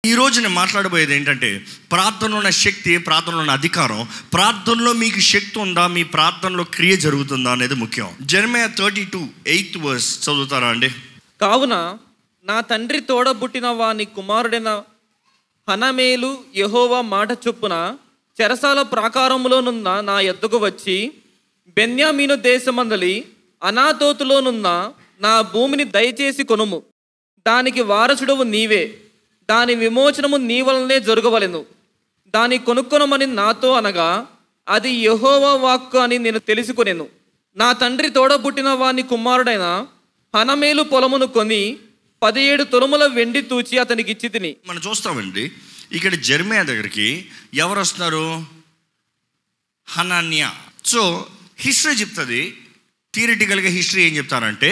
ఈ రోజు నేను మాట్లాడబోయేది ఏంటంటే ప్రార్థనలో ఉన్న శక్తి ప్రార్థనలో ఉన్న అధికారం ప్రార్థనలో మీకు శక్తి ఉందా మీ ప్రార్థనలో క్రియ జరుగుతుందా అనేది ముఖ్యం జర్మే థర్టీ టూ ఎయిత్ వర్స్ చదువుతారా అండి కావున నా తండ్రి తోడబుట్టిన వాని కుమారుడైన హనమేలు యెహోవా మాట చొప్పున చెరసాల ప్రాకారములోనున్న నా ఎద్దుకు వచ్చి బెన్యామీను దేశమందలి అనాతోతులోనున్న నా భూమిని దయచేసి కొనుము దానికి వారసుడవు నీవే దాని విమోచనము నీ వలనే జరగవలెను దాని కొనుక్కొనమని నాతో అనగా అది యెహోవా వాక్కు అని నేను తెలుసుకొనెను నా తండ్రి తోడబుట్టిన వాని కుమారుడైన హనమేలు పొలమును కొని పదిహేడు తులముల వెండి తూచి అతనికి ఇచ్చి తిని మనం చూస్తామండి ఇక్కడ జర్మియా దగ్గరికి ఎవరు వస్తున్నారు హనాన్య సో హిస్టరీ చెప్తుంది థియరిటికల్గా హిస్టరీ ఏం చెప్తారంటే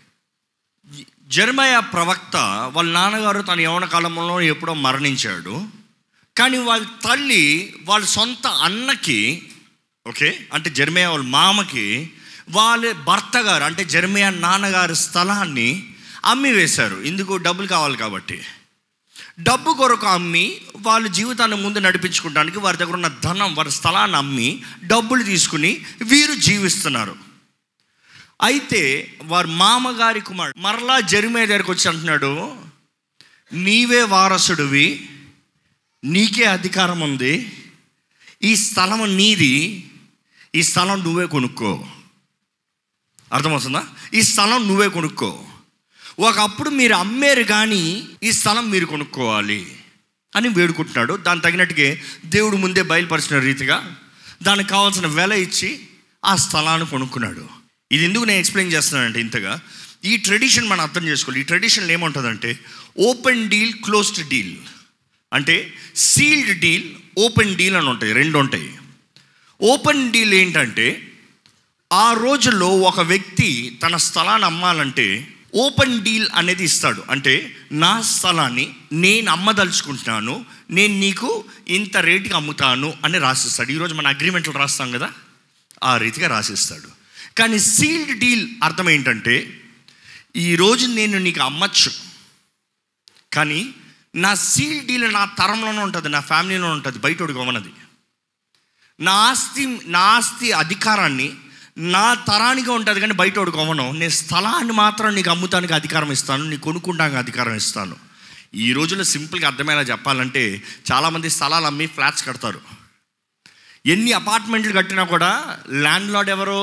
జర్మయ ప్రవక్త వాళ్ళ నాన్నగారు తన యవన కాలంలో ఎప్పుడో మరణించాడు కానీ వాళ్ళ తల్లి వాళ్ళ సొంత అన్నకి ఓకే అంటే జర్మయ వాళ్ళ మామకి వాళ్ళ భర్త గారు అంటే జర్మయ నాన్నగారి స్థలాన్ని అమ్మి వేశారు ఇందుకు డబ్బులు కావాలి కాబట్టి డబ్బు కొరకు అమ్మి వాళ్ళ జీవితాన్ని ముందు నడిపించుకోవడానికి వారి దగ్గర ఉన్న ధనం వారి స్థలాన్ని అమ్మి డబ్బులు తీసుకుని వీరు జీవిస్తున్నారు అయితే వారి మామగారి కుమారుడు మరలా జరిమే దగ్గరికి వచ్చి అంటున్నాడు నీవే వారసుడివి నీకే అధికారం ఉంది ఈ స్థలం నీది ఈ స్థలం నువ్వే కొనుక్కో అర్థమవుతుందా ఈ స్థలం నువ్వే కొనుక్కో ఒకప్పుడు మీరు అమ్మేరు కానీ ఈ స్థలం మీరు కొనుక్కోవాలి అని వేడుకుంటున్నాడు దాని తగినట్టుగా దేవుడు ముందే బయలుపరిచిన రీతిగా దానికి కావాల్సిన వెల ఇచ్చి ఆ స్థలాన్ని కొనుక్కున్నాడు ఇది ఎందుకు నేను ఎక్స్ప్లెయిన్ చేస్తున్నానంటే ఇంతగా ఈ ట్రెడిషన్ మనం అర్థం చేసుకోవాలి ఈ ట్రెడిషన్ ఏముంటుందంటే ఓపెన్ డీల్ క్లోజ్డ్ డీల్ అంటే సీల్డ్ డీల్ ఓపెన్ డీల్ అని ఉంటాయి రెండు ఉంటాయి ఓపెన్ డీల్ ఏంటంటే ఆ రోజుల్లో ఒక వ్యక్తి తన స్థలాన్ని అమ్మాలంటే ఓపెన్ డీల్ అనేది ఇస్తాడు అంటే నా స్థలాన్ని నేను అమ్మదలుచుకుంటున్నాను నేను నీకు ఇంత రేటుకి అమ్ముతాను అని రాసిస్తాడు ఈరోజు మన అగ్రిమెంట్లు రాస్తాం కదా ఆ రీతిగా రాసిస్తాడు కానీ సీల్డ్ డీల్ అర్థం ఏంటంటే ఈరోజు నేను నీకు అమ్మచ్చు కానీ నా సీల్ డీల్ నా తరంలోనే ఉంటుంది నా ఫ్యామిలీలో ఉంటుంది బయటోడికి అమ్మనది నా ఆస్తి నా ఆస్తి అధికారాన్ని నా తరానికి ఉంటుంది కానీ బయట వాడికి అవ్వను నేను స్థలాన్ని మాత్రం నీకు అమ్ముతానికి అధికారం ఇస్తాను నీకు కొనుక్కుంటానికి అధికారం ఇస్తాను ఈ రోజుల్లో సింపుల్గా అర్థమయ్యేలా చెప్పాలంటే చాలామంది స్థలాలు అమ్మి ఫ్లాట్స్ కడతారు ఎన్ని అపార్ట్మెంట్లు కట్టినా కూడా ల్యాండ్ లార్డ్ ఎవరు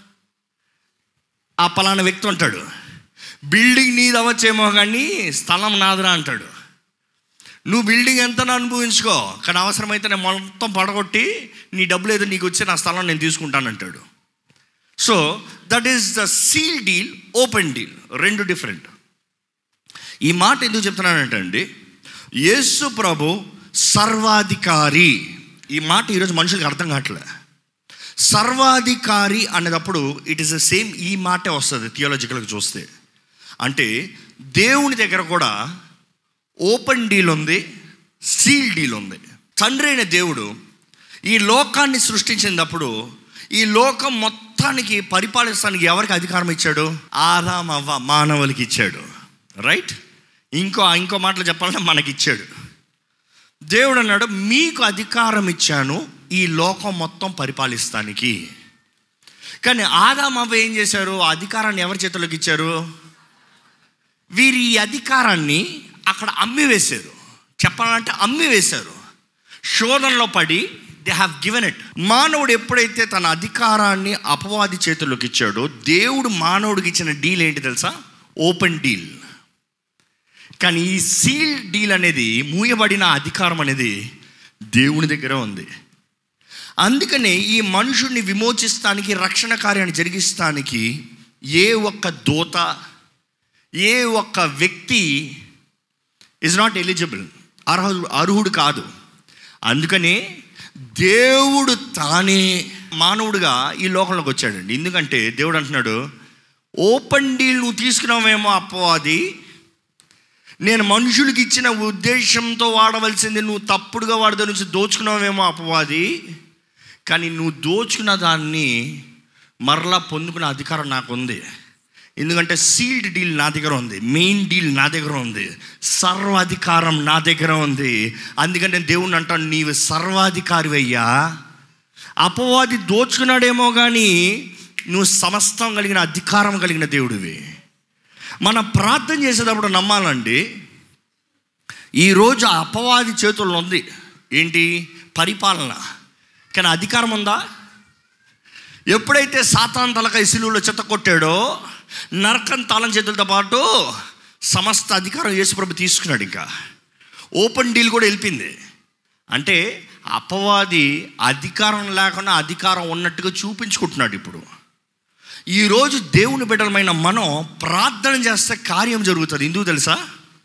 ఆ పలానా వ్యక్తి ఉంటాడు బిల్డింగ్ నీది అవ్వచ్చేమో కానీ స్థలం నాదిరా అంటాడు నువ్వు బిల్డింగ్ ఎంత అనుభవించుకో కానీ అవసరమైతే నేను మొత్తం పడగొట్టి నీ డబ్బులు ఏదో నీకు వచ్చి నా స్థలం నేను తీసుకుంటానంటాడు so that is the seal deal open deal రెండు డిఫరెంట్ ఈ మాట ఎందుకు చెప్తున్నానంటే అండి యేసు ప్రభు సర్వాధికారి ఈ మాట ఈరోజు మనుషులకు అర్థం కావట్లే సర్వాధికారి అనేటప్పుడు ఇట్ ఈస్ ద సేమ్ ఈ మాటే వస్తుంది థియాలజికల్గా చూస్తే అంటే దేవుని దగ్గర కూడా ఓపెన్ డీల్ ఉంది సీల్ డీల్ ఉంది తండ్రి అయిన దేవుడు ఈ లోకాన్ని సృష్టించినప్పుడు ఈ లోకం మొత్తానికి పరిపాలిస్తానికి ఎవరికి అధికారం ఇచ్చాడు ఆదాం అవ్వ మానవులకి ఇచ్చాడు రైట్ ఇంకో ఇంకో మాటలు చెప్పాలంటే మనకి ఇచ్చాడు దేవుడు అన్నాడు మీకు అధికారం ఇచ్చాను ఈ లోకం మొత్తం పరిపాలిస్తానికి కానీ ఆదాం అవ్వ ఏం చేశారు ఆ అధికారాన్ని ఎవరి చేతుల్లోకి ఇచ్చారు వీరి ఈ అధికారాన్ని అక్కడ అమ్మి వేశారు చెప్పాలంటే అమ్మి వేశారు శోధనలో పడి దే హ్యావ్ గివెన్ ఇట్ మానవుడు ఎప్పుడైతే తన అధికారాన్ని అపవాది చేతుల్లోకి ఇచ్చాడో దేవుడు మానవుడికి ఇచ్చిన డీల్ ఏంటి తెలుసా ఓపెన్ డీల్ కానీ ఈ సీల్ డీల్ అనేది మూయబడిన అధికారం అనేది దేవుని దగ్గర ఉంది అందుకనే ఈ మనుషుడిని విమోచిస్తానికి రక్షణ కార్యాన్ని జరిగిస్తానికి ఏ ఒక్క దోత ఏ ఒక్క వ్యక్తి ఇస్ నాట్ ఎలిజిబుల్ అర్హుడు అర్హుడు కాదు అందుకనే దేవుడు తానే మానవుడిగా ఈ లోకంలోకి వచ్చాడండి ఎందుకంటే దేవుడు అంటున్నాడు ఓపెన్ డీల్ నువ్వు తీసుకున్నావేమో అపవాది నేను మనుషులకి ఇచ్చిన ఉద్దేశంతో వాడవలసింది నువ్వు తప్పుడుగా వాడదా నుంచి దోచుకున్నావేమో అపవాది కానీ నువ్వు దోచుకున్న దాన్ని మరలా పొందుకునే అధికారం నాకు ఉంది ఎందుకంటే సీల్డ్ డీల్ నా దగ్గర ఉంది మెయిన్ డీల్ నా దగ్గర ఉంది సర్వాధికారం నా దగ్గర ఉంది అందుకని నేను దేవుణ్ణి అంటాను నీవు సర్వాధికారి అయ్యా అపవాది దోచుకున్నాడేమో కానీ నువ్వు సమస్తం కలిగిన అధికారం కలిగిన దేవుడివి మనం ప్రార్థన చేసేటప్పుడు నమ్మాలండి ఈరోజు ఆ అపవాది చేతుల్లో ఉంది ఏంటి పరిపాలన కానీ అధికారం ఉందా ఎప్పుడైతే సాతాన్ తలక ఇసులులో చెత్త కొట్టాడో నరకం తాళం చేతులతో పాటు సమస్త అధికారం యేసుప్రభు తీసుకున్నాడు ఇంకా ఓపెన్ డీల్ కూడా వెళ్ళిపోయింది అంటే అపవాది అధికారం లేకుండా అధికారం ఉన్నట్టుగా చూపించుకుంటున్నాడు ఇప్పుడు ఈరోజు దేవుని బిడ్డలమైన మనం ప్రార్థన చేస్తే కార్యం జరుగుతుంది ఎందుకు తెలుసా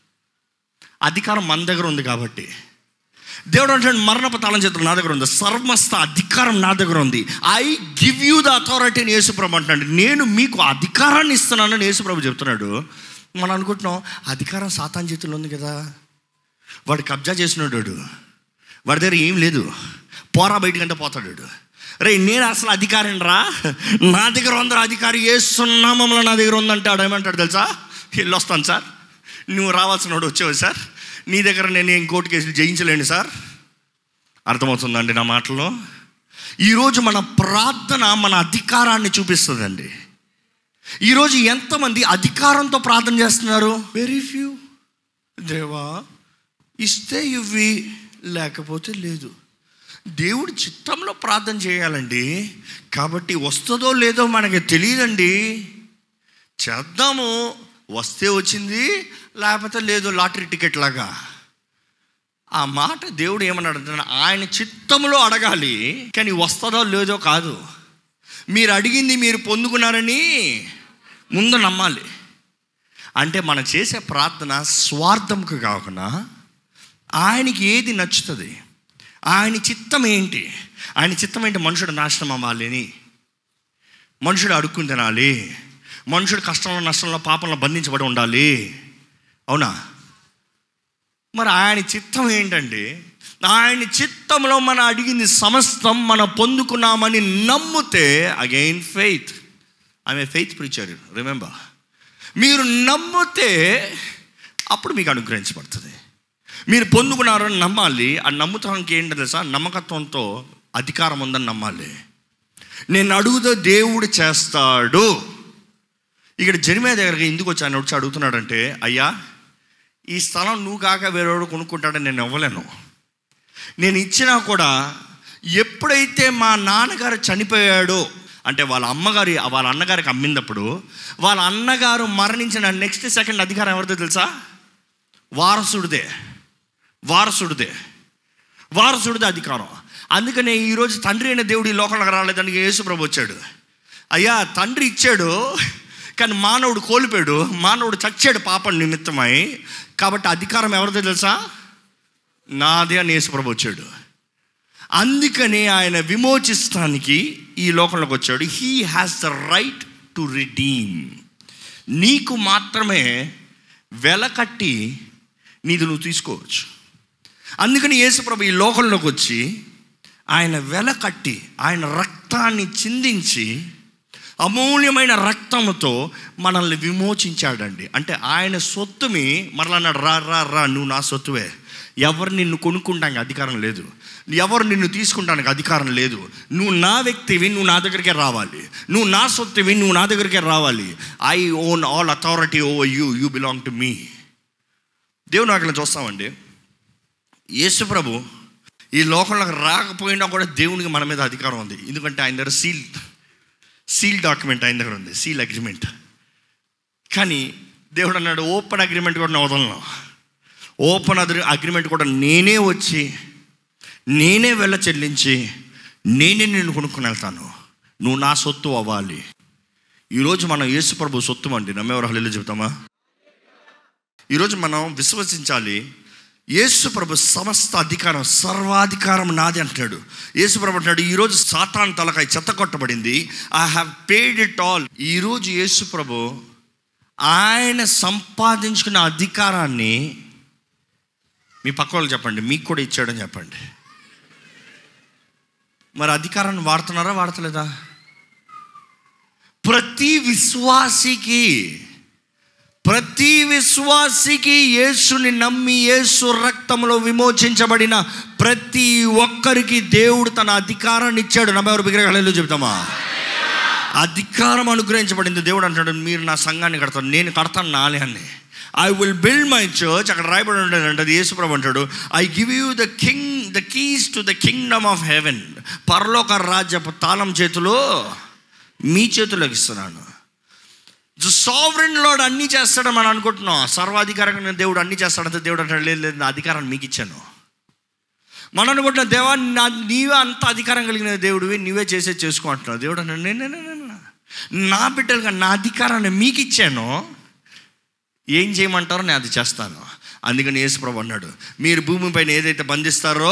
అధికారం మన దగ్గర ఉంది కాబట్టి దేవుడు అంటాడు మరణపు తాళం చేతులు నా దగ్గర ఉంది సర్వస్త అధికారం నా దగ్గర ఉంది I give you the authority అని యేసుప్రభు అంటున్నాడు నేను మీకు అధికారాన్ని ఇస్తున్నానని యేసుప్రభు చెప్తున్నాడు మనం అనుకుంటున్నాం అధికారం సాతాన్ చేతుల్లో ఉంది కదా వాడు కబ్జా చేసినాడు వాడు. వాడి దగ్గర ఏం లేదు పోరా బయటికంటే పోతాడు వాడు. రే నేను అసలు అధికారిని రా నా దగ్గర ఉందరా అధికారి వేస్తున్నా మమ్మల్ని నా దగ్గర ఉందంటాడు ఏమంటాడు తెలుసా వెళ్ళొస్తాను సార్ నువ్వు రావాల్సిన వాడు వచ్చావు సార్ నీ దగ్గర నేను ఏం కోర్టు కేసులు జయించలేను సార్ అర్థమవుతుందండి నా మాటలో ఈరోజు మన ప్రార్థన మన అధికారాన్ని చూపిస్తుందండి ఈరోజు ఎంతమంది అధికారంతో ప్రార్థన చేస్తున్నారు వెరీ ఫ్యూ దేవా ఇస్తే ఇవ్వి లేకపోతే లేదు దేవుడి చిత్తంలో ప్రార్థన చేయాలండి కాబట్టి వస్తుందో లేదో మనకి తెలియదండి చేద్దాము వస్తే వచ్చింది లేకపోతే లేదు లాటరీ టికెట్ లాగా ఆ మాట దేవుడు ఏమన్నాడు అంటే ఆయన చిత్తంలో అడగాలి కానీ వస్తుందో లేదో కాదు మీరు అడిగింది మీరు పొందుకున్నారని ముందు నమ్మాలి అంటే మనం చేసే ప్రార్థన స్వార్థంకు కాకుండా ఆయనకి ఏది నచ్చుతుంది ఆయన చిత్తం ఏంటి ఆయన చిత్తం ఏంటి మనుషుడు నాశనం అవ్వాలి అని మనుషుడు అడుక్కుని తినాలి మనుషుడు కష్టంలో నష్టంలో పాపంలో బంధించబడి ఉండాలి అవునా మరి ఆయన చిత్తం ఏంటండి ఆయన చిత్తంలో మనం అడిగింది సమస్తం మనం పొందుకున్నామని నమ్మితే అగైన్ ఫెయిత్ ఆమె ఫెయిత్ ప్రీచర్ రిమెంబర్ మీరు నమ్మితే అప్పుడు మీకు అనుగ్రహించబడుతుంది మీరు పొందుకున్నారని నమ్మాలి ఆ నమ్ముతానికి ఏంటో తెలుసా నమ్మకత్వంతో అధికారం ఉందని నమ్మాలి నేను అడుగుతో దేవుడు చేస్తాడు ఇక్కడ జనిమే దగ్గరికి ఎందుకు వచ్చాను వచ్చి అడుగుతున్నాడంటే అయ్యా ఈ స్థలం నువ్వు కాక వేరేవాడు కొనుక్కుంటాడని నేను ఇవ్వలేను నేను ఇచ్చినా కూడా ఎప్పుడైతే మా నాన్నగారు చనిపోయాడో అంటే వాళ్ళ అమ్మగారి వాళ్ళ అన్నగారికి అమ్మినప్పుడు వాళ్ళ అన్నగారు మరణించిన నెక్స్ట్ సెకండ్ అధికారం ఎవరిదో తెలుసా వారసుడిదే వారసుడిదే వారసుడిదే అధికారం అందుకనే ఈరోజు తండ్రి అయిన దేవుడు ఈ లోకంలోకి రాలేదని యేసుప్రభు వచ్చాడు అయ్యా తండ్రి ఇచ్చాడు కానీ మానవుడు కోల్పోయాడు మానవుడు చచ్చాడు పాపం నిమిత్తమై కాబట్టి అధికారం ఎవరిదో తెలుసా నాదే అని యేసుప్రభు వచ్చాడు అందుకని ఆయన విమోచిస్తానికి ఈ లోకంలోకి వచ్చాడు he has the right to redeem నీకు మాత్రమే వెల కట్టి నీది నువ్వు తీసుకోవచ్చు అందుకని యేసుప్రభు ఈ లోకంలోకి వచ్చి ఆయన వెల కట్టి ఆయన రక్తాన్ని చిందించి అమూల్యమైన రక్తముతో మనల్ని విమోచించాడండి అంటే ఆయన సొత్తుమి మరలా అన్నాడు రా రా రా నువ్వు నా సొత్తువే ఎవరు నిన్ను కొనుక్కుంటానికి అధికారం లేదు ఎవరు నిన్ను తీసుకుంటానికి అధికారం లేదు నువ్వు నా వ్యక్తివి నువ్వు నా దగ్గరికే రావాలి నువ్వు నా సొత్తువి నువ్వు నా దగ్గరికే రావాలి I own all authority over you you belong to me దేవుని అక్కడ చూస్తామండి యేసు ప్రభు ఈ లోకంలోకి రాకపోయినా కూడా దేవునికి మన మీద అధికారం ఉంది ఎందుకంటే ఆయన దగ్గర సీల్ సీల్ డాక్యుమెంట్ ఆయన దగ్గర ఉంది సీల్ అగ్రిమెంట్ కానీ దేవుడు అన్నాడు ఓపెన్ అగ్రిమెంట్ కూడా నా వదలను ఓపెన్ అగ్రిమెంట్ కూడా నేనే వచ్చి నేనే వెళ్ళ చెల్లించి నేనే నిన్ను కొనుక్కుని వెళ్తాను నువ్వు నా సొత్తు అవ్వాలి ఈరోజు మనం యేసు ప్రభు సొత్తు అండి నమ్మేవారు హల్లు చెబుతామా ఈరోజు మనం విశ్వసించాలి యేసు ప్రభు సమస్త అధికారం సర్వాధికారం నాది అంటున్నాడు యేసు ప్రభు అంటున్నాడు ఈరోజు సాతాన్ తలకాయ చెత్త కొట్టబడింది I have paid it all ఈరోజు యేసు ప్రభు ఆయన సంపాదించుకున్న అధికారాన్ని మీ పక్క వాళ్ళు చెప్పండి మీకు కూడా ఇచ్చాడని చెప్పండి మరి అధికారాన్ని వాడుతున్నారా వాడతలేదా ప్రతి విశ్వాసికి ప్రతి విశ్వాసికి యేసుని నమ్మి యేసు రక్తంలో విమోచించబడిన ప్రతి ఒక్కరికి దేవుడు తన అధికారాన్ని ఇచ్చాడు నమ్మెవరు విగ్రహాలలో చెబుతామా అధికారం అనుగ్రహించబడింది దేవుడు అంటాడు మీరు నా సంఘాన్ని కడతారు నేను కడతాను నా ఆలయాన్ని I will build my church అక్కడ రాయబడి ఉంటుంది అది యేసుప్రభు అంటాడు I give you the king the keys to the kingdom of heaven పరలోక రాజ్యపు తాళం చేతిలో మీ చేతిలోకి ఇస్తున్నాను సావరెన్ లార్డ్ అన్నీ చేస్తాడని మనం అనుకుంటున్నాం సర్వాధికారంగా దేవుడు అన్నీ చేస్తాడంటే దేవుడు అంటాడు లేదు లేదు నా అధికారాన్ని మీకు ఇచ్చాను మనం అనుకుంటున్న దేవా నా నీవే అంత అధికారం కలిగిన దేవుడివి నీవే చేసే చేసుకో అంటున్నావు దేవుడు అన్నాడు "నే- నే- నే- నే- నే. నా బిడ్డలుగా నా అధికారాన్ని మీకు ఇచ్చాను ఏం చేయమంటారో నేను అది చేస్తాను అందుకని యేసుప్రభు అన్నాడు మీరు భూమిపైన ఏదైతే బంధిస్తారో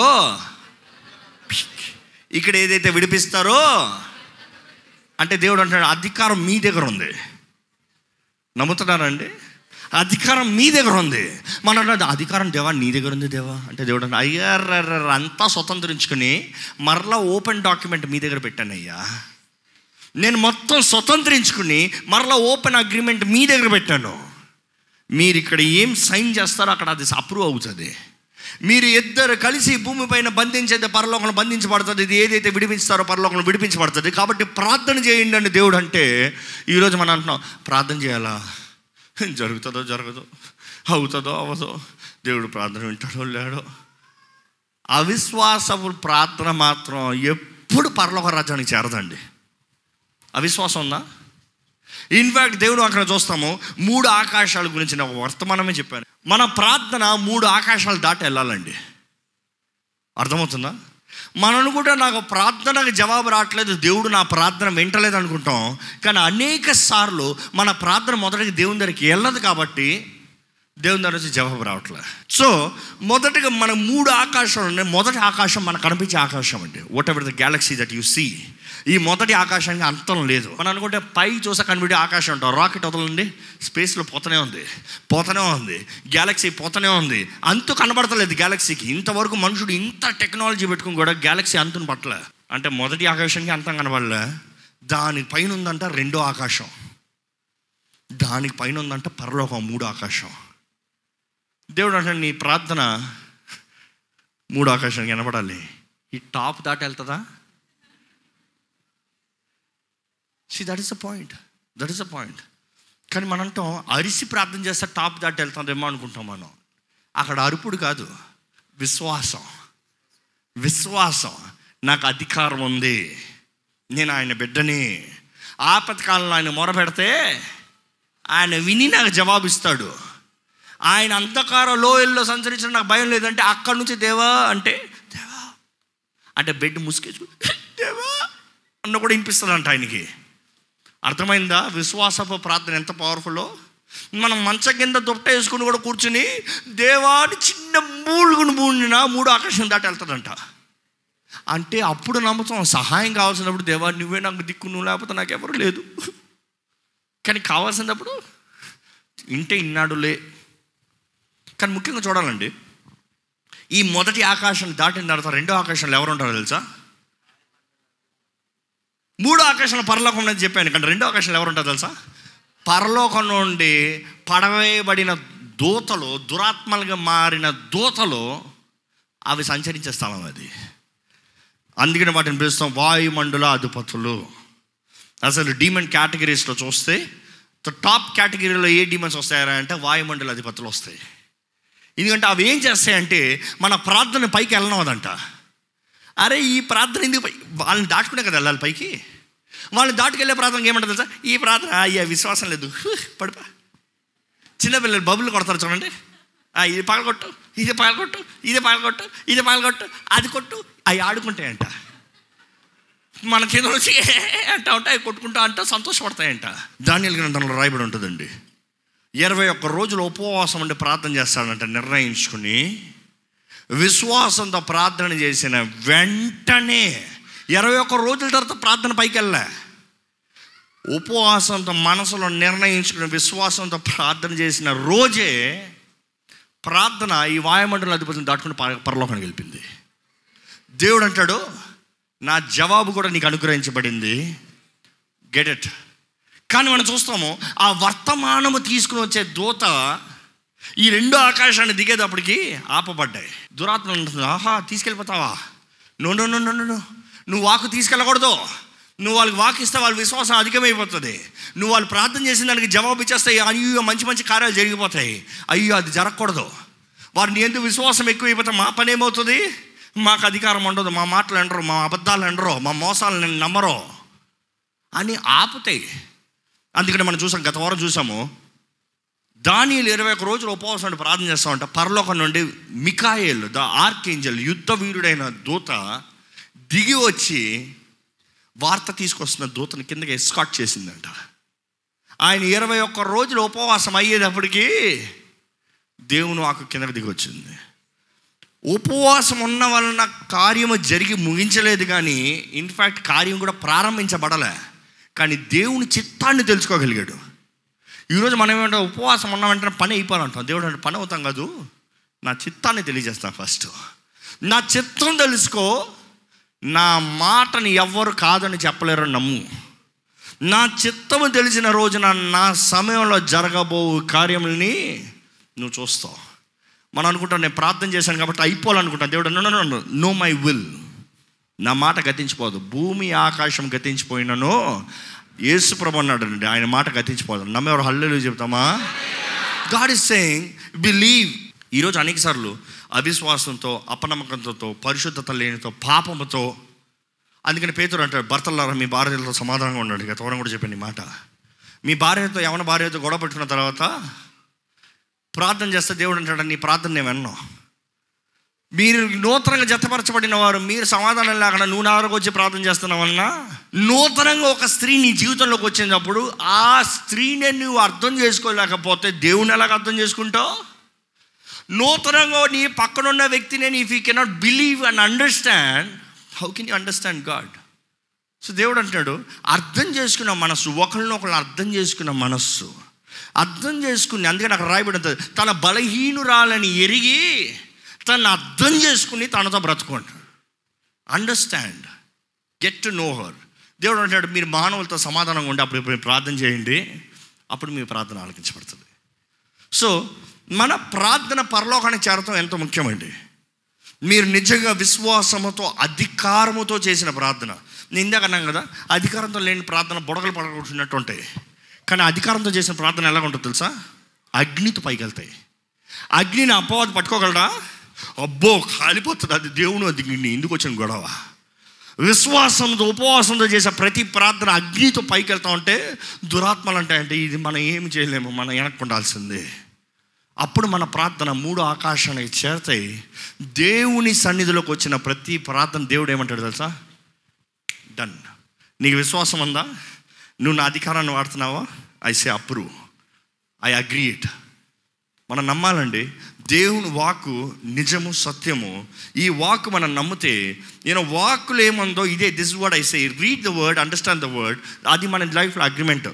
ఇక్కడ ఏదైతే విడిపిస్తారో అంటే దేవుడు అంటాడు అధికారం మీ దగ్గర ఉంది నమ్ముతున్నారండి అధికారం మీ దగ్గర ఉంది మన అన్నది అధికారం దేవా నీ దగ్గర ఉంది దేవా అంటే దేవుడు అన్నాడు, అయ్యార్రర్ర అంతా స్వతంత్రించుకుని మరలా ఓపెన్ డాక్యుమెంట్ మీ దగ్గర పెట్టాను అయ్యా నేను మొత్తం స్వతంత్రించుకుని మరలా ఓపెన్ అగ్రిమెంట్ మీ దగ్గర పెట్టాను మీరు ఇక్కడ ఏం సైన్ చేస్తారో అక్కడ అది అప్రూవ్ అవుతుంది మీరు ఇద్దరు కలిసి భూమిపైన బంధించేది పరలోకంలో బంధించబడుతుంది ఇది ఏదైతే విడిపించుతారో పరలోకంలో విడిపించబడుతుంది కాబట్టి ప్రార్థన చేయండి అని దేవుడు అంటే ఈరోజు మనం అంటున్నాం ప్రార్థన చేయాలా జరుగుతుందో జరగదో అవుతుందో అవదో దేవుడు ప్రార్థన వింటాడో లేడో అవిశ్వాసపు ప్రార్థన మాత్రం ఎప్పుడు పరలోక రాజ్యానికి చేరదండి అవిశ్వాసం ఉందా ఇన్ఫ్యాక్ట్ దేవుడు అక్కడ చూస్తాము మూడు ఆకాశాల గురించి నాకు వర్తమానమే చెప్పాను మన ప్రార్థన మూడు ఆకాశాలు దాటి వెళ్ళాలండి అర్థమవుతుందా మనం అనుకుంటే నాకు ప్రార్థనకు జవాబు రావట్లేదు దేవుడు నా ప్రార్థన వింటలేదు అనుకుంటాం కానీ అనేక సార్లు మన ప్రార్థన మొదటికి దేవుని దగ్గరికి వెళ్ళదు కాబట్టి దేవుని దగ్గర నుంచి జవాబు రావట్లేదు సో మొదటగా మన మూడు ఆకాశాలు ఉన్నాయి మొదటి ఆకాశం మనకు కనిపించే ఆకాశం అండి whatever the galaxy that you see ఈ మొదటి ఆకాశానికి అంతం లేదు మనం అనుకుంటే పై చూసా కనిపించే ఆకాశం ఉంటాం రాకెట్ వదలండి స్పేస్లో పోతూనే ఉంది పోతూనే ఉంది గ్యాలక్సీ పోతూనే ఉంది అంతు కనబడతలేదు గ్యాలక్సీకి ఇంతవరకు మనుషుడు ఇంత టెక్నాలజీ పెట్టుకుని కూడా గ్యాలక్సీ అంతుని పట్టలే అంటే మొదటి ఆకాశానికి అంతం కనబడలే దాని పైన ఉందంట రెండో ఆకాశం దానికి పైన ఉందంట పరలోకం మూడో ఆకాశం దేవుడు అంటే నీ ప్రార్థన మూడు ఆకాశానికి వినపడాలి ఈ టాప్ దాటి వెళ్తుందా see that is the point that is the point కానీ మనం అంటాం అరిసి ప్రార్థన చేస్తే టాప్ దాటి వెళ్తుందేమో అనుకుంటాం మనం అక్కడ అరుపుడు కాదు విశ్వాసం విశ్వాసం నాకు అధికారం ఉంది నేను ఆయన బిడ్డని ఆపత్కాలంలో ఆయన మొరపెడితే ఆయన విని నాకు జవాబిస్తాడు ఆయన అంధకార లోయల్లో సంచరించిన నాకు భయం లేదంటే అక్కడి నుంచి దేవా అంటే దేవా అంటే బెడ్ ముసుకేసు దేవా అన్న కూడా వినిపిస్తుందంట ఆయనకి అర్థమైందా విశ్వాసపు ప్రార్థన ఎంత పవర్ఫుల్లో మనం మంచం కింద దుప్పట వేసుకుని కూడా కూర్చుని దేవాని చిన్న మూలుగుని మూడినా మూడు ఆకాశం దాటి వెళ్తుందంట అంటే అప్పుడు నమ్ముతాం సహాయం కావాల్సినప్పుడు దేవా నువ్వే నాకు దిక్కు నువ్వు లేకపోతే నాకు ఎవరు లేదు కానీ కావాల్సినప్పుడు ఇంటే ఇన్నాడులే కానీ ముఖ్యంగా చూడాలండి ఈ మొదటి ఆకాశం దాటిన తర్వాత రెండో ఆకాశంలో ఎవరు ఉంటారో తెలుసా మూడో ఆకాశంలో పరలోకం ఉన్నది చెప్పాను కానీ రెండో ఆకాశంలో ఎవరు ఉంటారో తెలుసా పరలోకం నుండి పడవేయబడిన దూతలు దురాత్మలుగా మారిన దూతలు అవి సంచరించే స్థలం అది అందుకని వాటిని పిలుస్తాం వాయుమండల అధిపతులు అసలు డీమన్ కేటగిరీస్లో చూస్తే టాప్ కేటగిరీలో ఏ డీమన్స్ వస్తాయా అంటే వాయుమండల అధిపతులు వస్తాయి ఎందుకంటే అవి ఏం చేస్తాయంటే మన ప్రార్థన పైకి వెళ్ళనవదంట అరే ఈ ప్రార్థన ఎందుకు పై వాళ్ళని దాటుకునే కదా వెళ్ళాలి పైకి వాళ్ళని దాటుకెళ్ళే ప్రార్థనకి ఏమంటుంది తెలుసా ఈ ప్రార్థన అయ్యా విశ్వాసం లేదు హు, పడిపా చిన్నపిల్లలు బబుల్ కొడతారు చూడండి ఆ, ఇది పగలగొట్టు ఇది పగలగొట్టు ఇది పగలగొట్టు ఇది పగలగొట్టు అది కొట్టు అవి ఆడుకుంటాయంట మన కింద నుంచి అంట ఉంటాయి కొట్టుకుంటా అంట సంతోషపడతాయంట ధాన్యాల గ్రంథంలో రాయబడి ఉంటుందండి ఇరవై ఒక్క రోజులు ఉపవాసం ఉండి ప్రార్థన చేస్తాడంట నిర్ణయించుకుని విశ్వాసంతో ప్రార్థన చేసిన వెంటనే ఇరవై ఒక్క రోజుల తర్వాత ప్రార్థన పైకి వెళ్ళా ఉపవాసంతో మనసులో నిర్ణయించుకుని విశ్వాసంతో ప్రార్థన చేసిన రోజే ప్రార్థన ఈ వాయుమండల అధిపతిని దాటుకుని పర- పరలోకానికి వెళ్ళింది దేవుడు అంటాడు నా జవాబు కూడా నీకు అనుగ్రహించబడింది గెట్ ఇట్ కానీ మనం చూస్తాము ఆ వర్తమానము తీసుకుని వచ్చే దూత ఈ రెండు ఆకాశాన్ని దిగేటప్పటికి ఆపబడ్డాయి దురాత్మ ఉంటుంది ఆహా తీసుకెళ్ళిపోతావా no no no no no, no నువ్వు వాకు తీసుకెళ్ళకూడదు నువ్వు వాళ్ళకి వాక్ ఇస్తే వాళ్ళ విశ్వాసం అధికమైపోతుంది నువ్వు వాళ్ళు ప్రార్థన చేసిన దానికి జవాబు ఇచ్చేస్తాయి అయ్యో మంచి మంచి కార్యాలు జరిగిపోతాయి అయ్యో అది జరగకూడదు వారిని ఎందుకు విశ్వాసం ఎక్కువైపోతే మా పని ఏమవుతుంది మాకు అధికారం ఉండదు మా మాటలు ఎండరు మా అబద్ధాలు ఎండరు మా మోసాలు నమ్మరు అని ఆపుతాయి అందుకని మనం చూసాం గత వారం చూసాము దానిలు ఇరవై ఒక రోజులు ఉపవాసం ఉండి ప్రార్థన చేస్తా ఉంటా పరలోకం నుండి మికాయేల్ ద ఆర్కేంజల్ యుద్ధ వీరుడైన దూత దిగి వచ్చి వార్త తీసుకొస్తున్న దూతని కిందకి ఎస్కాట్ చేసిందంట ఆయన ఇరవై ఒక్క రోజులు ఉపవాసం అయ్యేటప్పటికి దేవుని వాకు కిందకి దిగి వచ్చింది ఉపవాసం ఉన్న వలన కార్యము జరిగి ముగించలేదు కానీ ఇన్ఫ్యాక్ట్ కార్యం కూడా ప్రారంభించబడలే కానీ దేవుని చిత్తాన్ని తెలుసుకోగలిగాడు ఈరోజు మనం ఏమంటే ఉపవాసం ఉన్న వెంటనే పని అయిపోవాలంటాం దేవుడు అంటే పని అవుతాం కాదు నా చిత్తాన్ని తెలియజేస్తాను ఫస్ట్ నా చిత్తం తెలుసుకో నా మాటని ఎవ్వరు కాదని చెప్పలేరు నమ్ము నా చిత్తము తెలిసిన రోజున నా సమయంలో జరగబో కార్యముల్ని నువ్వు చూస్తావు మనం అనుకుంటాం నేను ప్రార్థన చేశాను కాబట్టి అయిపోవాలనుకుంటాను దేవుడు నో నో మై విల్ నా మాట గతించిపోదు భూమి ఆకాశం గతించిపోయినను యేసు ప్రభు అన్నాడు అండి ఆయన మాట గతించిపోదు నమ్మేవారు హల్లు చెప్తామా గాడ్ ఇస్ సేయింగ్ బిలీవ్ ఈరోజు అనేక సార్లు అవిశ్వాసంతో అపనమ్మకంతో పరిశుద్ధత లేనితో పాపముతో అందుకని పేతురు అంటాడు భర్తలారా మీ భార్యలతో సమాధానంగా ఉన్నాడు గత వారం కూడా చెప్పాను ఈ మాట మీ భార్యతో యవన భార్యతో గొడవ పెట్టుకున్న తర్వాత ప్రార్థన చేస్తే దేవుడు అంటాడు నీ ప్రార్థన నేను విన్నాను మీరు నూతనంగా జతపరచబడిన వారు మీరు సమాధానం లేకుండా నువ్వు నా వరకు వచ్చి ప్రార్థన చేస్తున్నావన్నా నూతనంగా ఒక స్త్రీ నీ జీవితంలోకి వచ్చినప్పుడు ఆ స్త్రీని నువ్వు అర్థం చేసుకోలేకపోతే దేవుని ఎలాగ అర్థం చేసుకుంటావు నూతనంగా నీ పక్కనున్న వ్యక్తిని if you cannot believe and understand how can you understand God so దేవుడు అంటాడు అర్థం చేసుకున్న మనస్సు ఒకరిని ఒకళ్ళు అర్థం చేసుకున్న మనస్సు అర్థం చేసుకుని అందుకే నాకు రాయబడి ఉంటుంది తన బలహీనురాలని ఎరిగి తను అర్థం చేసుకుని తనతో బ్రతుకోండి understand get to know her దేవుడు అంటాడు మీరు మానవులతో సమాధానంగా ఉండి అప్పుడు ఇప్పుడు ప్రార్థన చేయండి అప్పుడు మీ ప్రార్థన ఆలకించబడుతుంది సో మన ప్రార్థన పరలోకానికి చేరటం ఎంతో ముఖ్యమండి మీరు నిజంగా విశ్వాసముతో అధికారముతో చేసిన ప్రార్థన నేను ఇందాక అన్నాను కదా అధికారంతో లేని ప్రార్థన బుడగలు పడగొట్టున్నట్టు ఉంటాయి కానీ అధికారంతో చేసిన ప్రార్థన ఎలా ఉంటుంది తెలుసా అగ్నితో పైకి వెళ్తాయి అగ్నిని అపవాది పట్టుకోగలడా అబ్బో కాలిపోతుంది అది దేవుని అగ్ని ఎందుకు వచ్చిన గొడవ విశ్వాసంతో ఉపవాసంతో చేసే ప్రతి ప్రార్థన అగ్నితో పైకి వెళ్తా ఉంటే దురాత్మలు అంటే అంటే ఇది మనం ఏమి చేయలేము మనం వెనక్కి ఉండాల్సిందే అప్పుడు మన ప్రార్థన మూడు ఆకాశానికి చేరతాయి దేవుని సన్నిధిలోకి వచ్చిన ప్రతి ప్రార్థన దేవుడు ఏమంటాడు తెలుసా డన్ నీకు విశ్వాసం ఉందా నువ్వు నా అధికారాన్ని వాడుతున్నావా I say approve I agree it మనం నమ్మాలండి దేవుని వాక్కు నిజము సత్యము ఈ వాక్ మనం నమ్మితే నేను వాక్కులు ఏముందో ఇదే this word I say read the word understand the word అది మన లైఫ్లో అగ్రిమెంట్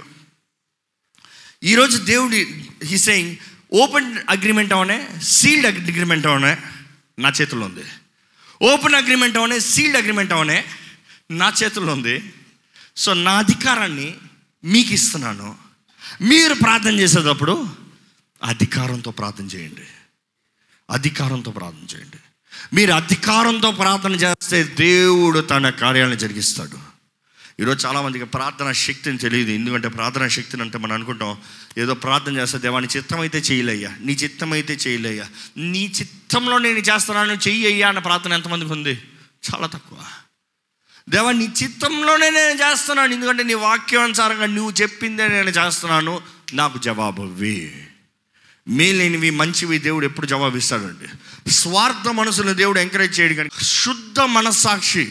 ఈరోజు దేవుడి హీ సెయింగ్ ఓపెన్ అగ్రిమెంట్ అవనే సీల్డ్ అగ్రిమెంట్ అవనే నా చేతుల్లో ఉంది ఓపెన్ అగ్రిమెంట్ అవనే సీల్డ్ అగ్రిమెంట్ అవనే నా చేతుల్లో ఉంది సో నా అధికారాన్ని మీకు ఇస్తున్నాను మీరు ప్రార్థన చేసేటప్పుడు అధికారంతో ప్రార్థన చేయండి అధికారంతో ప్రార్థన చేయండి మీరు అధికారంతో ప్రార్థన చేస్తే దేవుడు తన కార్యాలను జరిగిస్తాడు ఈరోజు చాలామందికి ప్రార్థన శక్తిని తెలియదు ఎందుకంటే ప్రార్థన శక్తిని అంటే మనం అనుకుంటాం ఏదో ప్రార్థన చేస్తే దేవా నీ చిత్తం అయితే చేయలేయ్యా నీ చిత్తం అయితే చేయలేయ్యా నీ చిత్తంలో నేను చేస్తున్నాను చెయ్యి అయ్యా అన్న ప్రార్థన ఎంతమందికి ఉంది చాలా తక్కువ దేవా నీ చిత్తంలోనే నేను చేస్తున్నాను ఎందుకంటే నీ వాక్యానుసారంగా నువ్వు చెప్పిందే నేను చేస్తున్నాను నాకు జవాబు ఇవ్వి మేలేనివి మంచివి దేవుడు ఎప్పుడు జవాబు ఇస్తాడండి స్వార్థ మనసును దేవుడు ఎంకరేజ్ చేయడు కానీ శుద్ధ మనస్సాక్షి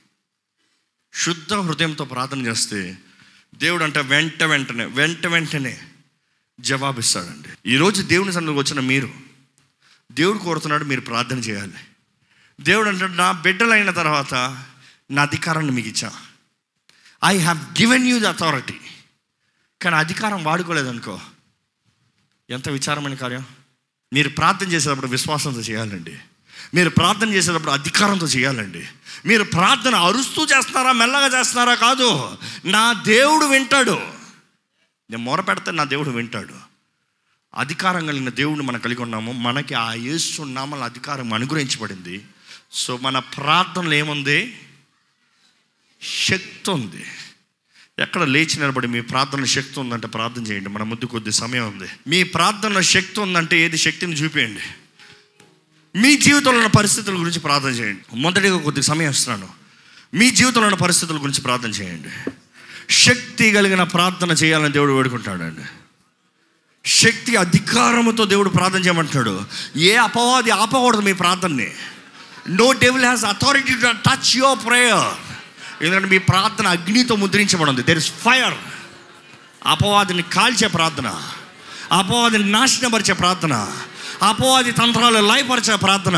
శుద్ధ హృదయంతో ప్రార్థన చేస్తే దేవుడు అంటే వెంట వెంటనే వెంట వెంటనే జవాబిస్తాడండి ఈరోజు దేవుని సన్నిధికి వచ్చిన మీరు దేవుడు కోరుతున్నాడు మీరు ప్రార్థన చేయాలి దేవుడు అంటాడు నా బిడ్డలైన తర్వాత నా అధికారాన్ని మీకు ఇచ్చా I have given you the authority కానీ అధికారం వాడుకోలేదనుకో ఎంత విచారమైన కార్యం మీరు ప్రార్థన చేసేటప్పుడు విశ్వాసంతో చేయాలండి మీరు ప్రార్థన చేసేటప్పుడు అధికారంతో చేయాలండి మీరు ప్రార్థన అరుస్తూ చేస్తున్నారా మెల్లగా చేస్తున్నారా కాదు నా దేవుడు వింటాడు నేను మొర పెడితే నా దేవుడు వింటాడు అధికారం కలిగిన దేవుడిని మనం కలిగి ఉన్నాము మనకి ఆ యేసు నామల అధికారం అనుగ్రహించబడింది సో మన ప్రార్థనలో ఏముంది శక్తి ఉంది ఎక్కడ లేచి నిలబడి మీ ప్రార్థనలో శక్తి ఉందంటే ప్రార్థన చేయండి మన ముందు కొద్ది సమయం ఉంది మీ ప్రార్థనలో శక్తి ఉందంటే ఏది శక్తిని చూపించండి మీ జీవితంలో ఉన్న పరిస్థితుల గురించి ప్రార్థన చేయండి మొదటిగా కొద్ది సమయం ఇస్తున్నాను మీ జీవితంలో ఉన్న పరిస్థితుల గురించి ప్రార్థన చేయండి శక్తి కలిగిన ప్రార్థన చేయాలని దేవుడు వేడుకుంటాడండి శక్తి అధికారముతో దేవుడు ప్రార్థన చేయమంటున్నాడు ఏ అపవాది ఆపకూడదు మీ ప్రార్థనని no devil has authority to touch your prayer ఎందుకంటే మీ ప్రార్థన అగ్నితో ముద్రించబడింది దెర్ ఇస్ ఫైర్ అపవాదిని కాల్చే ప్రార్థన అపవాదిని నాశనపరిచే ప్రార్థన అపవాది తంత్రాలు లయపరిచే ప్రార్థన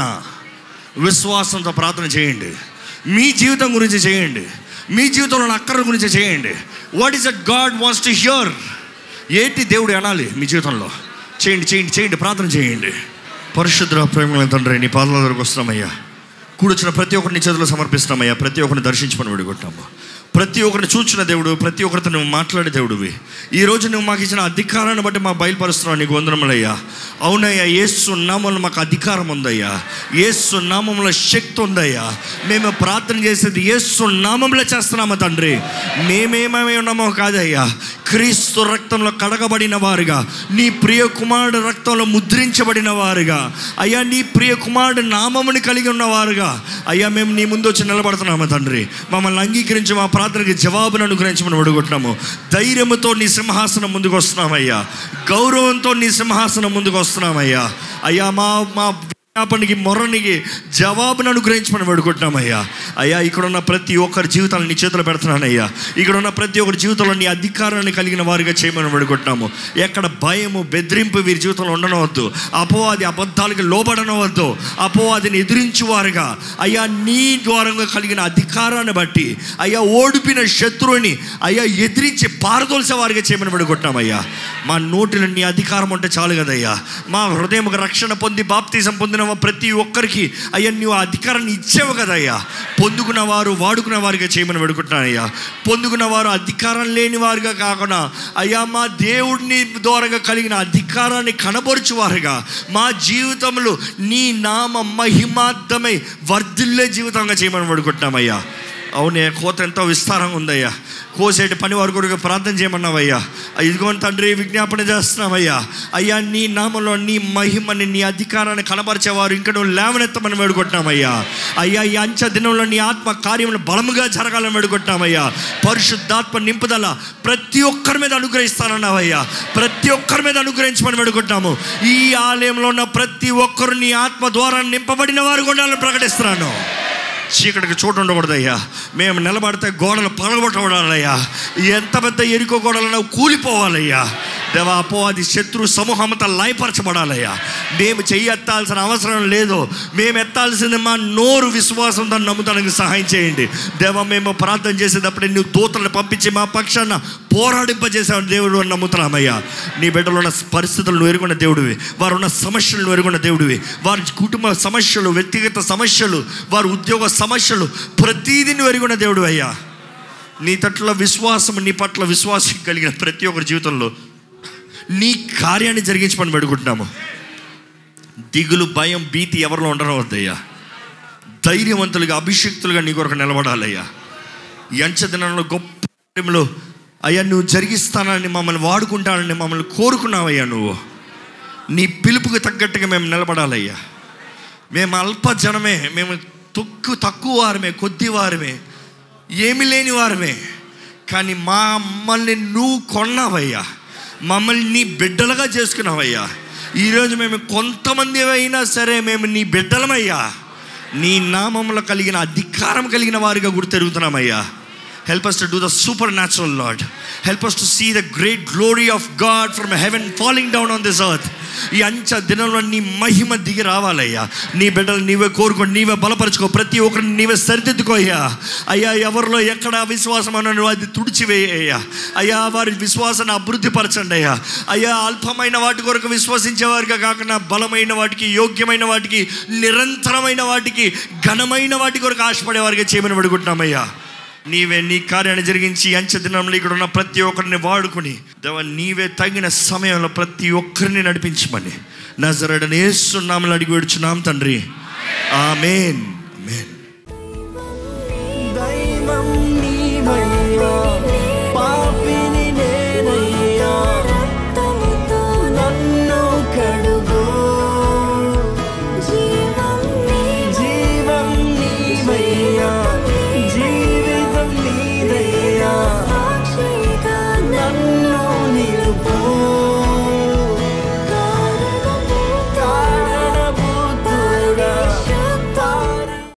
విశ్వాసంతో ప్రార్థన చేయండి మీ జీవితం గురించి చేయండి మీ జీవితంలో ఉన్న అక్కర గురించి చేయండి what is it God wants to hear ఏంటి దేవుడు అనాలి మీ జీవితంలో చేయండి చేయండి చేయండి ప్రార్థన చేయండి పరిశుద్ధ ప్రేమ తండ్రి నీ పాదాల దగ్గరకు వస్తున్నామయ్యా కూడొచ్చిన ప్రతి ఒక్కరిని చేతులు సమర్పిస్తున్నామయ్యా ప్రతి ఒక్కరిని దర్శించుకొని విడుకుంటాము ప్రతి ఒక్కరిని చూచిన దేవుడు ప్రతి ఒక్కరితో నువ్వు మాట్లాడే దేవుడివి ఈ రోజు నువ్వు మాకు ఇచ్చిన అధికారాన్ని బట్టి మాకు బయలుపరుస్తున్నావు నీకు వందనములయ్యా అవునయ్యా ఏసు నామంలో మాకు అధికారం ఉందయ్యా ఏసు నామంలో శక్తి ఉందయ్యా మేము ప్రార్థన చేసేది ఏసు నామంలో చేస్తున్నాము తండ్రి మేమేమేమి ఉన్నామో కాదయ్యా క్రీస్తు రక్తంలో కడగబడిన వారుగా నీ ప్రియ కుమారుడు రక్తంలో ముద్రించబడిన వారుగా అయ్యా నీ ప్రియ కుమారుడు నామముని కలిగి ఉన్నవారుగా అయ్యా మేము నీ ముందు వచ్చి నిలబడుతున్నాము తండ్రి మమ్మల్ని అంగీకరించి మా ప్రార్థనకి జవాబును అనుగ్రహించమని అడుగుతున్నాము ధైర్యముతో నీ సింహాసనం ముందుకు వస్తున్నామయ్యా గౌరవంతో నీ సింహాసనం ముందుకు వస్తున్నామయ్యా అయ్యా మా మా విజ్ఞాపనకి మొర్రనికి జవాబును అనుగ్రహించమని వేడుకుంటున్నామయ్యా అయ్యా ఇక్కడ ఉన్న ప్రతి ఒక్కరి జీవితాలను నీ చేతిలో పెడుతున్నానయ్యా ఇక్కడ ఉన్న ప్రతి ఒక్కరి జీవితంలో నీ అధికారాన్ని కలిగిన వారిగా చేయమని వేడుకుంటున్నాము ఎక్కడ భయము బెదిరింపు వీరి జీవితంలో ఉండనవద్దు అపోవాది అబద్ధాలకి లోబడనవద్దు అపోవాదిని ఎదిరించువారుగా అయ్యా నీ ద్వారంగా కలిగిన అధికారాన్ని బట్టి అయ్యా ఓడిపిన శత్రువుని అయ్యా ఎదిరించి పారదోల్సే వారిగా చేయమని వేడుకుంటున్నామయ్యా మా నోటిలో నీ అధికారం ఉంటే చాలు కదయ్యా మా హృదయం రక్షణ పొంది బాప్తీసం పొందిన ప్రతి ఒక్కరికి అయ్యా నువ్వు ఆ అధికారాన్ని ఇచ్చావు కదయ్యా పొందుకున్న వారు వాడుకున్న వారిగా చేయమని వేడుకుంటున్నానయ్యా పొందుకున్న వారు అధికారం లేని వారుగా కాకుండా అయ్యా మా దేవుడిని ద్వారాగా కలిగిన అధికారాన్ని కనబరుచువారుగా మా జీవితంలో నీ నామ మహిమార్థమై వర్ధిల్లే జీవితంగా చేయమని వేడుకుంటున్నామయ్యా అవునే కోత ఎంతో విస్తారంగా ఉందయ్యా కోసేటి పని వారి కొరకు ప్రార్థన చేయమన్నావయ్యా ఇదిగోని తండ్రి విజ్ఞాపన చేస్తున్నామయ్యా అయ్యా నీ నామంలో నీ మహిమని నీ అధికారాన్ని కనబరిచేవారు ఇంకా నువ్వు లేవనెత్తమని వేడుకుంటున్నామయ్యా అయ్యా ఈ అంచె దినంలో నీ ఆత్మ కార్యములు బలముగా జరగాలని వేడుకుంటున్నామయ్యా పరిశుద్ధాత్మ నింపుదల ప్రతి ఒక్కరి మీద అనుగ్రహిస్తానన్నావయ్యా ప్రతి ఒక్కరి మీద అనుగ్రహించమని వేడుకుంటాము ఈ ఆలయంలో ఉన్న ప్రతి ఒక్కరు నీ ఆత్మ ద్వారా నింపబడిన వారు ఉండాలని ప్రకటిస్తున్నాను చీకటికి చోటు ఉండకూడదయ్యా మేము నిలబడితే గోడలు పగలగొట్టబడాలయ్యా ఎంత పెద్ద ఎరుకో గోడలను కూలిపోవాలయ్యా దేవా అపోవాది శత్రు సమూహం అంతా లయపరచబడాలయ్యా మేము చెయ్యి ఎత్తాల్సిన అవసరం లేదు మేము ఎత్తాల్సింది మా నోరు విశ్వాసంతో నమ్ముతానికి సహాయం చేయండి దేవా మేము ప్రార్థన చేసేటప్పుడు నువ్వు దూతలను పంపించి మా పక్షాన పోరాడింపజేసే దేవుడు అని నమ్ముతున్నామయ్యా నీ బిడ్డలో ఉన్న పరిస్థితులను ఎరుగున్న దేవుడివి వారు ఉన్న సమస్యలను ఎరుగున్న దేవుడివి వారి కుటుంబ సమస్యలు వ్యక్తిగత సమస్యలు వారి ఉద్యోగ సమస్యలు ప్రతీది నువ్వు ఎరుగున్న దేవుడు అయ్యా నీ తట్ల విశ్వాసం నీ పట్ల విశ్వాసం కలిగిన ప్రతి ఒక్కరి జీవితంలో నీ కార్యాన్ని జరిగించమని పెడుకుంటున్నాము దిగులు భయం భీతి ఎవరిలో ఉండనవద్దయ్యా ధైర్యవంతులుగా అభిషక్తులుగా నీ కొరకు నిలబడాలయ్యా ఈ అంచె దినంలో గొప్ప కార్యములు అయ్యా నువ్వు జరిగిస్తానని మమ్మల్ని వాడుకుంటానని మమ్మల్ని కోరుకున్నావయ్యా నువ్వు నీ పిలుపుకి తగ్గట్టుగా మేము నిలబడాలయ్యా మేము అల్ప జనమే మేము తొక్కు తక్కువ వారమే కొద్ది వారమే ఏమి లేని వారమే కానీ మా మమ్మల్ని నువ్వు కొన్నావయ్యా మమ్మల్ని నీ బిడ్డలుగా చేసుకున్నావయ్యా ఈరోజు మేము కొంతమంది అయినా సరే మేము నీ బిడ్డలమయ్యా నీ నామంలో కలిగిన అధికారం కలిగిన వారిగా గుర్తెరుగుతున్నామయ్యా help us to do the supernatural lord help us to see the great glory of God from heaven falling down on this earth ఈ అంచ దినంలో నీ మహిమ దిగి రావాలయ్యా నీ బిడ్డలు నీవే కోరుకో నీవే బలపరచుకో ప్రతి ఒక్కరిని నీవే సరిదిద్దుకో అయ్యా అయ్యా ఎవరిలో ఎక్కడ అవిశ్వాసం అన్న అది తుడిచివేయ్యా అయ్యా వారి విశ్వాసాన్ని అభివృద్ధి పరచండి అయ్యా అయ్యా అల్పమైన వాటి కొరకు విశ్వసించే వారిగా కాకుండా బలమైన వాటికి యోగ్యమైన వాటికి నిరంతరమైన వాటికి ఘనమైన వాటి కొరకు ఆశపడే వారిగా చేయమని పడుకుంటున్నామయ్యా నీవే నీ కార్యాన్ని జరిగించి అంచె దినంలో ఇక్కడ ఉన్న ప్రతి ఒక్కరిని వాడుకొని దేవ నీవే తగిన సమయంలో ప్రతి ఒక్కరిని నడిపించమని నజరడని ఏస్తున్నామని అడిగి విడుచున్నాం తండ్రి ఆమెన్ ఆమెన్ దైవం నీవయ్యా